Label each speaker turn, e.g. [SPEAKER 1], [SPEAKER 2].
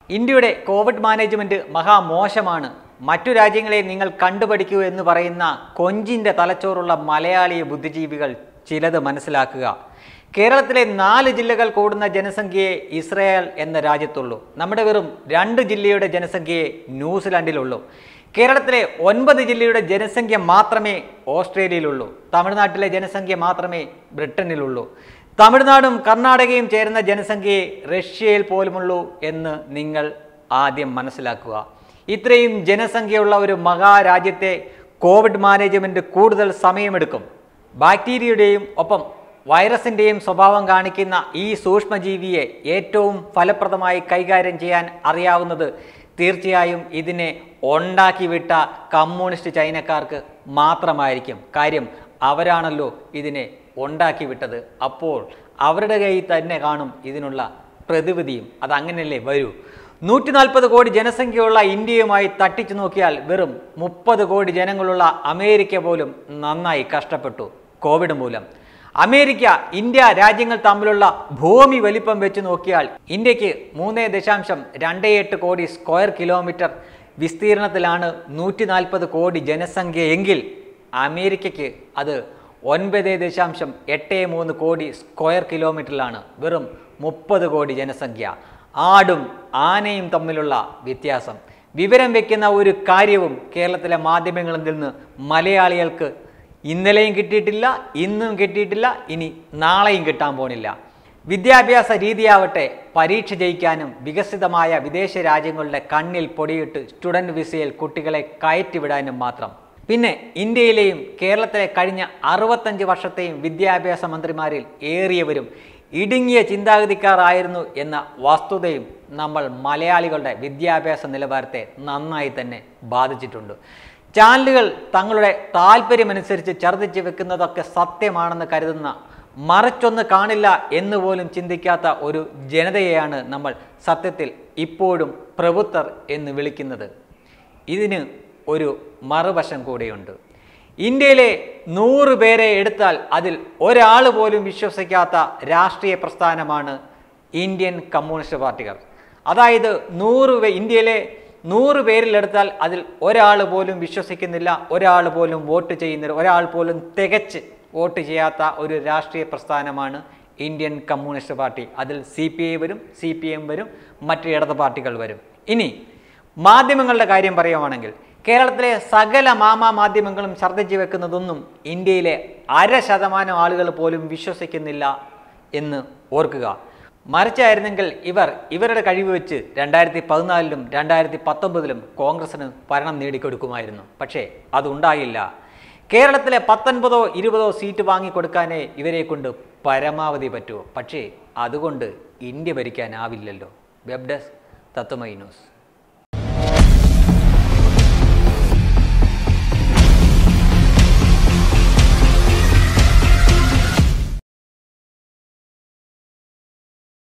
[SPEAKER 1] ഇന്ത്യയുടെ Covid management മഹാമോശമാണ് മറ്റു രാജ്യങ്ങളെ നിങ്ങൾ കണ്ടുപഠിക്കൂ എന്ന് പറയുന്ന കൊഞ്ചിന്റെ തലച്ചോറുള്ള മലയാളി ബുദ്ധിജീവികൾ ചിലത് മനസ്സിലാക്കുക കേരളത്തിലെ നാല് ജില്ലകൾ കൂടുന്ന ജനസംഖ്യയെ ഇസ്രായേൽ എന്ന രാജ്യത്തുള്ളൂ നമ്മുടെ വെറും രണ്ട് ജില്ലയുടെ ജനസംഖ്യയെ ന്യൂസിലാൻഡിലുള്ളൂ കേരളത്തിലെ ഒൻപത് ജില്ലയുടെ ജനസംഖ്യ മാത്രമേ ഓസ്ട്രേലിയയിലുള്ളൂ തമിഴ്നാട്ടിലെ ജനസംഖ്യ മാത്രമേ ബ്രിട്ടനിലുള്ളൂ തമിഴ്നാടും കർണാടകയും ചേരുന്ന ജനസംഖ്യയെ റഷ്യയിൽ പോലുമുള്ളൂ എന്ന് നിങ്ങൾ ആദ്യം മനസ്സിലാക്കുക ഇത്രയും ജനസംഖ്യയുള്ള ഒരു മഹാരാജ്യത്തെ കോവിഡ് മാനേജ്മെന്റ് കൂടുതൽ സമയമെടുക്കും ബാക്ടീരിയയുടെയും ഒപ്പം വൈറസിൻ്റെയും സ്വഭാവം കാണിക്കുന്ന ഈ സൂക്ഷ്മജീവിയെ ഏറ്റവും ഫലപ്രദമായി കൈകാര്യം ചെയ്യാൻ അറിയാവുന്നത് തീർച്ചയായും ഇതിനെ ഉണ്ടാക്കി വിട്ട കമ്മ്യൂണിസ്റ്റ് ചൈനക്കാർക്ക് മാത്രമായിരിക്കും കാര്യം അവരാണല്ലോ ഇതിനെ ഉണ്ടാക്കി വിട്ടത് അപ്പോൾ അവരുടെ കയ്യിൽ തന്നെ കാണും ഇതിനുള്ള പ്രതിവിധിയും അതങ്ങനെയല്ലേ വരൂ നൂറ്റി നാൽപ്പത് കോടി ജനസംഖ്യയുള്ള ഇന്ത്യയുമായി തട്ടിച്ചു നോക്കിയാൽ വെറും മുപ്പത് കോടി ജനങ്ങളുള്ള അമേരിക്ക പോലും നന്നായി കഷ്ടപ്പെട്ടു കോവിഡ് മൂലം അമേരിക്ക ഇന്ത്യ രാജ്യങ്ങൾ തമ്മിലുള്ള ഭൂമി വലിപ്പം വെച്ച് നോക്കിയാൽ ഇന്ത്യക്ക് മൂന്ന് ദശാംശം രണ്ട് എട്ട് കോടി സ്ക്വയർ കിലോമീറ്റർ വിസ്തീർണത്തിലാണ് നൂറ്റി നാൽപ്പത് കോടി ജനസംഖ്യ എങ്കിൽ അമേരിക്കയ്ക്ക് അത് ഒൻപത് ദശാംശം എട്ട് മൂന്ന് കോടി സ്ക്വയർ കിലോമീറ്ററിലാണ് വെറും മുപ്പത് കോടി ജനസംഖ്യ ആടും ആനയും തമ്മിലുള്ള വ്യത്യാസം വിവരം വെക്കുന്ന ഒരു കാര്യവും കേരളത്തിലെ മാധ്യമങ്ങളിൽ നിന്ന് മലയാളികൾക്ക് ഇന്നലെയും കിട്ടിയിട്ടില്ല ഇന്നും കിട്ടിയിട്ടില്ല ഇനി നാളെയും കിട്ടാൻ പോണില്ല വിദ്യാഭ്യാസ രീതിയാവട്ടെ പരീക്ഷ ജയിക്കാനും വികസിതമായ വിദേശ രാജ്യങ്ങളുടെ കണ്ണിൽ പൊടിയിട്ട് സ്റ്റുഡൻറ് വിസയിൽ കുട്ടികളെ കയറ്റിവിടാനും മാത്രം പിന്നെ ഇന്ത്യയിലെയും കേരളത്തിലെ കഴിഞ്ഞ അറുപത്തഞ്ച് വർഷത്തെയും വിദ്യാഭ്യാസ മന്ത്രിമാരിൽ ഏറിയവരും ഇടുങ്ങിയ ചിന്താഗതിക്കാരായിരുന്നു എന്ന വസ്തുതയും നമ്മൾ മലയാളികളുടെ വിദ്യാഭ്യാസ നിലവാരത്തെ നന്നായി തന്നെ ബാധിച്ചിട്ടുണ്ട് ചാനലുകൾ തങ്ങളുടെ താല്പര്യമനുസരിച്ച് ഛർദ്ദിച്ച് വെക്കുന്നതൊക്കെ സത്യമാണെന്ന് കരുതുന്ന മറിച്ചൊന്ന് കാണില്ല എന്ന് പോലും ചിന്തിക്കാത്ത ഒരു ജനതയെയാണ് നമ്മൾ സത്യത്തിൽ ഇപ്പോഴും പ്രഭുത്തർ എന്ന് വിളിക്കുന്നത് ഇതിന് ഒരു മറുവശം കൂടെയുണ്ട് ഇന്ത്യയിലെ നൂറ് പേരെ എടുത്താൽ അതിൽ ഒരാൾ പോലും വിശ്വസിക്കാത്ത രാഷ്ട്രീയ പ്രസ്ഥാനമാണ് ഇന്ത്യൻ കമ്മ്യൂണിസ്റ്റ് പാർട്ടികൾ അതായത് നൂറ് പേ- ഇന്ത്യയിലെ നൂറ് പേരിലെടുത്താൽ അതിൽ ഒരാൾ പോലും വിശ്വസിക്കുന്നില്ല ഒരാൾ പോലും വോട്ട് ചെയ്യുന്നില്ല ഒരാൾ പോലും തികച്ച് വോട്ട് ചെയ്യാത്ത ഒരു രാഷ്ട്രീയ പ്രസ്ഥാനമാണ് ഇന്ത്യൻ കമ്മ്യൂണിസ്റ്റ് പാർട്ടി അതിൽ സി പി ഐ വരും സി പി എം വരും മറ്റ് ഇടത് പാർട്ടികൾ വരും ഇനി മാധ്യമങ്ങളുടെ കാര്യം പറയുവാണെങ്കിൽ കേരളത്തിലെ സകല മാമാ മാധ്യമങ്ങളും ഛർദ്ദിച്ചു വെക്കുന്നതൊന്നും ഇന്ത്യയിലെ അര ശതമാനം ആളുകൾ പോലും വിശ്വസിക്കുന്നില്ല എന്ന് ഓർക്കുക മറിച്ചായിരുന്നെങ്കിൽ ഇവർ ഇവരുടെ കഴിവ് വെച്ച് രണ്ടായിരത്തി പതിനാലിലും രണ്ടായിരത്തി പത്തൊമ്പതിലും കോൺഗ്രസിന് ഭരണം നേടിക്കൊടുക്കുമായിരുന്നു പക്ഷേ അതുണ്ടായില്ല കേരളത്തിലെ പത്തൊൻപതോ ഇരുപതോ സീറ്റ് വാങ്ങിക്കൊടുക്കാനേ ഇവരെ കൊണ്ട് പരമാവധി പറ്റുമോ പക്ഷേ അതുകൊണ്ട് ഇന്ത്യ ഭരിക്കാനാവില്ലല്ലോ വെബ് ഡെസ്ക് തത്വമൈ ന്യൂസ്